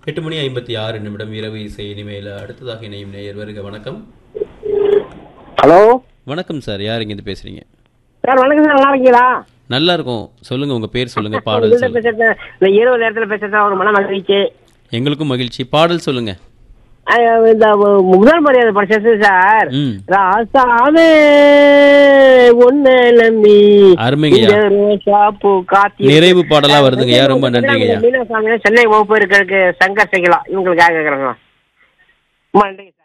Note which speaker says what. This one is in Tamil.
Speaker 1: எட்டு மணி ஐம்பத்தி ஆறு நிமிடம் இரவு இசை இனிமேல அடுத்ததாக இணையும் நேயர் வருக வணக்கம்
Speaker 2: ஹலோ
Speaker 1: வணக்கம் சார் யார் இங்கிருந்து பேசுறீங்க
Speaker 2: சார் வணக்கம் சார் நல்லா இருக்கீங்களா
Speaker 1: நல்லா இருக்கும் சொல்லுங்க உங்க பேர் சொல்லுங்க பாடல்
Speaker 2: உங்கள்கிட்ட
Speaker 1: சொல்லுங்க
Speaker 2: பேசுறது இந்த இரவு நேரத்தில் பேசுறது ஒரு மன மகிழ்ச்சி
Speaker 1: எங்களுக்கும் மகிழ்ச்சி பாடல் சொல்லுங்க
Speaker 2: அஹ் இந்த மு- முதல் மரியாதை படிச்சது சார்
Speaker 1: ம்
Speaker 2: ராசாவே ஒன்னு நம்பி
Speaker 1: அருமைங்கய்யா.
Speaker 2: இந்த ரோசா பூ காத்தி
Speaker 1: நிறைவு பாடலா வருதுங்கய்யா ரொம்ப நன்றிங்கய்யா
Speaker 2: மீனாசாமி சென்னை வகுப்பு இருக்கிறதுக்கு சங்கர் செய்யலாம் இவங்களுக்காக கேட்குறாங்க ரொம்ப நன்றி சார்